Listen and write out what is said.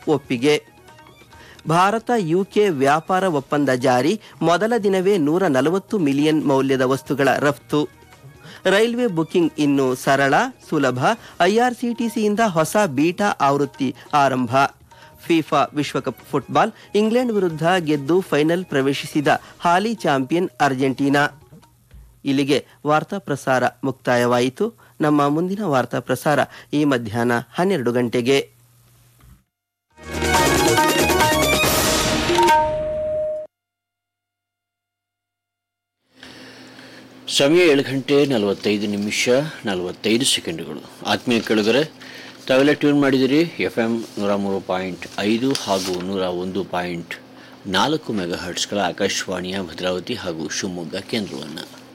ಒಪ್ಪಿಗೆ ಭಾರತ ಯುಕೆ ವ್ಯಾಪಾರ ಒಪ್ಪಂದ ಜಾರಿ ಮೊದಲ ದಿನವೇ ನೂರ ನಲವತ್ತು ಮಿಲಿಯನ್ ಮೌಲ್ಯದ ವಸ್ತುಗಳ ರಫ್ತು ರೈಲ್ವೆ ಬುಕಿಂಗ್ ಇನ್ನು ಸರಳ ಸುಲಭ ಐಆರ್ಸಿಟಿಸಿಯಿಂದ ಹೊಸ ಬೀಟಾ ಆವೃತ್ತಿ ಆರಂಭ ಫಿಫಾ ವಿಶ್ವಕಪ್ ಫುಟ್ಬಾಲ್ ಇಂಗ್ಲೆಂಡ್ ವಿರುದ್ಧ ಗೆದ್ದು ಫೈನಲ್ ಪ್ರವೇಶಿಸಿದ ಹಾಲಿ ಚಾಂಪಿಯನ್ ಅರ್ಜೆಂಟೀನಾ ಇಲ್ಲಿಗೆ ವಾರ್ತಾ ಪ್ರಸಾರ ಮುಕ್ತಾಯವಾಯಿತು ನಮ್ಮ ಮುಂದಿನ ವಾರ್ತಾ ಪ್ರಸಾರ ಈ ಮಧ್ಯಾಹ್ನ ಹನ್ನೆರಡು ಗಂಟೆಗೆ ಸಮಯ ಏಳು ಗಂಟೆ ನಲವತ್ತೈದು ನಿಮಿಷ ನಲವತ್ತೈದು ಸೆಕೆಂಡುಗಳು ಆತ್ಮೀಯ ಕೆಳಗರೆ ತಾವೆಲ್ಲ ಟ್ಯೂನ್ ಮಾಡಿದಿರಿ ಎಫ್ ಎಮ್ ನೂರ ಮೂರು ಪಾಯಿಂಟ್ ಐದು ಹಾಗೂ ನೂರ ಒಂದು ಪಾಯಿಂಟ್ ನಾಲ್ಕು ಮೆಗಾ ಹರ್ಟ್ಸ್ಗಳ ಆಕಾಶವಾಣಿಯ ಭದ್ರಾವತಿ ಹಾಗೂ ಶಿವಮೊಗ್ಗ ಕೇಂದ್ರವನ್ನು